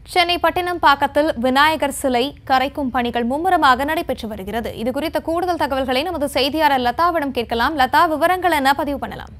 சென்னை பட்டினம்பாக்கத்தில் விநாயகர் சிலை கரைக்கும் பணிகள் மும்முரமாக நடைபெற்று வருகிறது இது குறித்த கூடுதல் தகவல்களை நமது செய்தியாளர் லதாவிடம் கேட்கலாம் லதா விவரங்கள் என்ன பதிவு பண்ணலாம்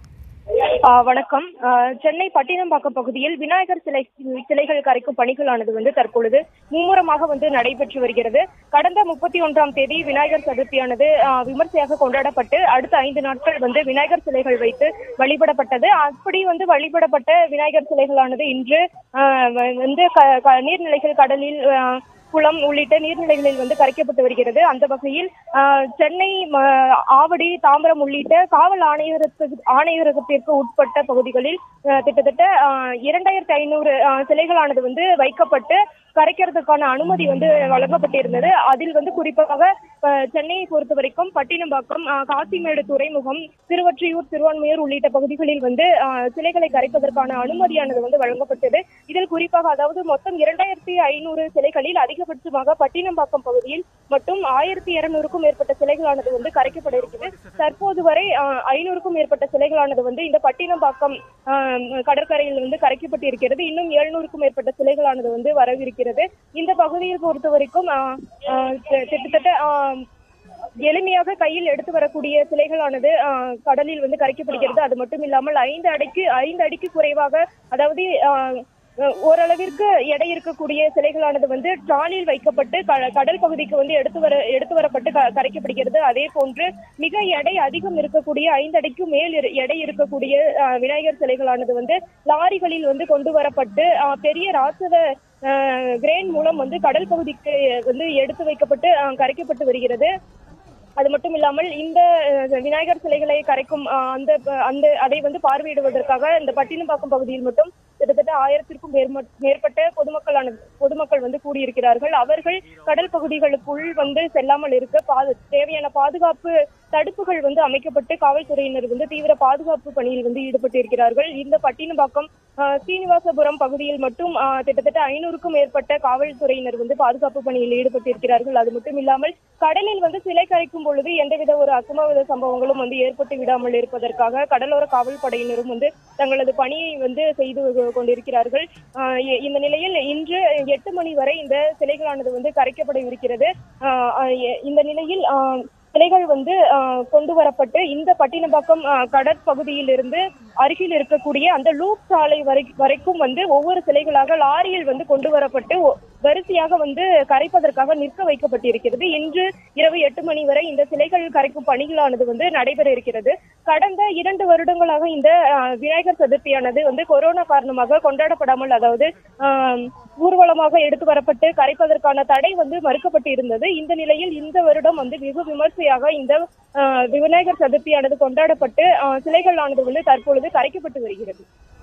ஆ, வணக்கம் ஆ, சென்னை பட்டினம்பாக்கம் பகுதியில் விநாயகர் சிலை சிலைகள் கரைக்கும் பணிகளானது வந்து தற்பொழுது மும்முரமாக வந்து நடைபெற்று வருகிறது கடந்த முப்பத்தி ஒன்றாம் தேதி விநாயகர் சதுர்த்தியானது ஆ, விமர்சையாக கொண்டாடப்பட்டு அடுத்த ஐந்து நாட்கள் வந்து விநாயகர் சிலைகள் வைத்து வழிபடப்பட்டது அப்படி வந்து வழிபடப்பட்ட விநாயகர் சிலைகளானது இன்று ஆ, வந்து க- க- நீர்நிலைகள் கடலில் ஆ, குளம் உள்ளிட்ட நீர்நிலைகளில் வந்து கரைக்கப்பட்டு வருகிறது அந்த வகையில் ஆஹ், சென்னை ம, ஆவடி தாம்பரம் உள்ளிட்ட காவல் ஆணையரத்துக்கு ஆணையரகத்திற்கு உட்பட்ட பகுதிகளில் ஆஹ், கிட்டத்தட்ட இரண்டாயிரத்தி ஐநூறு சிலைகளானது வந்து வைக்கப்பட்டு கரைக்கிறதுக்கான அனுமதி வந்து வழங்கப்பட்டிருந்தது அதில் வந்து குறிப்பாக ஆஹ், சென்னையை பொறுத்த வரைக்கும் பட்டினம்பாக்கம் ஆஹ், காசிமேடு துறைமுகம் திருவொற்றியூர் திருவான்மையூர் உள்ளிட்ட பகுதிகளில் வந்து ஆஹ், சிலைகளை கரைப்பதற்கான அனுமதியானது வந்து வழங்கப்பட்டது இதில் குறிப்பாக அதாவது மொத்தம் இரண்டாயிரத்தி ஐநூறு சிலைகளில் அதிகபட்சமாக பட்டினம்பாக்கம் பகுதியில் மட்டும் ஆயிரத்தி இருநூறுக்கும் மேற்பட்ட சிலைகளானது வந்து கரைக்கப்பட இருக்கிறது தற்போது வரை ஆஹ், ஐநூறுக்கும் மேற்பட்ட சிலைகளானது வந்து இந்த பட்டினம்பாக்கம் ஆஹ், கடற்கரையில் வந்து கரைக்கப்பட்டு இருக்கிறது இன்னும் எழுநூறுக்கும் மேற்பட்ட சிலைகளானது வந்து வரவிருக்கிறது இந்த பகுதியை பொறுத்த வரைக்கும் ஆஹ், ஆஹ், தி- கிட்டத்தட்ட ஆஹ், எளிமையாக கையில் எடுத்து வரக்கூடிய சிலைகளானது ஆஹ், கடலில் வந்து கரைக்கப்படுகிறது அது மட்டும் இல்லாமல் ஐந்து அடிக்கு ஐந்து அடிக்கு குறைவாக அதாவது ஆஹ், அஹ், ஓரளவிற்கு எடை இருக்கக்கூடிய சிலைகளானது வந்து ட்ராலில் வைக்கப்பட்டு க- கடல் பகுதிக்கு வந்து எடுத்து வர எடுத்து வரப்பட்டு க- கரைக்கப்படுகிறது அதே போன்று மிக எடை அதிகம் இருக்கக்கூடிய ஐந்து அடிக்கு மேல் இரு- எடை இருக்கக்கூடிய ஆஹ், விநாயகர் சிலைகளானது வந்து லாரிகளில் வந்து கொண்டு வரப்பட்டு ஆஹ், பெரிய ராட்சத கிரெயின் மூலம் வந்து கடல் பகுதிக்கு வந்து எடுத்து வைக்கப்பட்டு ஆஹ், கரைக்கப்பட்டு வருகிறது அது மட்டும் இல்லாமல் இந்த அஹ், விநாயகர் சிலைகளை கரைக்கும் அஹ், அந்த அந்த அதை வந்து பார்வையிடுவதற்காக இந்த பட்டினப்பாக்கம் பகுதியில் மட்டும் கிட்டத்தட்ட ஆயிரத்திற்கும் மேற்ப- மேற்பட்ட பொதுமக்களான பொதுமக்கள் வந்து கூடியிருக்கிறார்கள் அவர்கள் கடல் பகுதிகளுக்குள் வந்து செல்லாமல் இருக்க பாது தேவையான பாதுகாப்பு தடுப்புகள் வந்து அமைக்கப்பட்டு காவல்துறையினர் வந்து தீவிர பாதுகாப்பு பணியில் வந்து ஈடுபட்டு இருக்கிறார்கள் இந்த பட்டினப்பாக்கம் அஹ், ஸ்ரீனிவாசபுரம் பகுதியில் மட்டும் அஹ், கிட்டத்தட்ட ஐநூறுக்கும் மேற்பட்ட காவல்துறையினர் வந்து பாதுகாப்பு பணியில் ஈடுபட்டு இருக்கிறார்கள் அது மட்டும் இல்லாமல் கடலில் வந்து சிலை கரைக்கும் பொழுது எந்தவித ஒரு அசம்பாவித சம்பவங்களும் வந்து ஏற்பட்டு விடாமல் இருப்பதற்காக கடலோர காவல் படையினரும் வந்து தங்களது பணியை வந்து செய்து கொண்டிருக்கிறார்கள் ஆஹ் இ- இந்த நிலையில் இன்று எட்டு மணி வரை இந்த சிலைகளானது வந்து கரைக்கப்பட இருக்கிறது ஆஹ் ஆஹ் இ- இந்த நிலையில் ஆஹ் சிலைகள் வந்து ஆஹ் கொண்டு வரப்பட்டு இந்த பட்டினப்பாக்கம் ஆஹ் கடற்பகுதியில் இருந்து அருகில் இருக்கக்கூடிய அந்த லூப் சாலை வரை வரைக்கும் வந்து ஒவ்வொரு சிலைகளாக லாரியில் வந்து கொண்டு வரப்பட்டு ஒ- வரிசையாக வந்து கரைப்பதற்காக நிற்க வைக்கப்பட்டிருக்கிறது இன்று இரவு எட்டு மணி வரை இந்த சிலைகள் கரைக்கும் பணிகளானது வந்து நடைபெற இருக்கிறது கடந்த இரண்டு வருடங்களாக இந்த ஆஹ், விநாயகர் சதுர்த்தியானது வந்து கொரோனா காரணமாக கொண்டாடப்படாமல் அதாவது ஆஹ், ஊர்வலமாக எடுத்து வரப்பட்டு கரைப்பதற்கான தடை வந்து மறுக்கப்பட்டு இருந்தது இந்த நிலையில் இந்த வருடம் வந்து வெகு விமர்சையாக இந்த ஆஹ், விநாயகர் சதுர்த்தியானது கொண்டாடப்பட்டு ஆஹ், சிலைகளானது வந்து தற்பொழுது கரைக்கப்பட்டு வருகிறது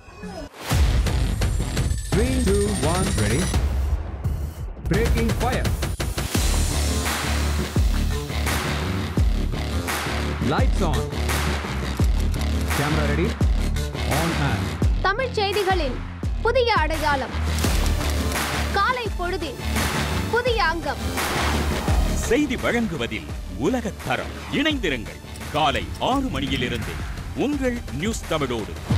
Three, two, one, ready. Breaking fire. Lights on. Camera ready. On and. தமிழ்ச் செய்திகளின் புதிய அடையாளம் காலை பொழுதின் புதிய அங்கம் செய்தி வழங்குவதில் உலகத் தரம் இணைந்திருங்கள் காலை ஆறு மணியிலிருந்து உங்கள் நியூஸ் தமிழோடு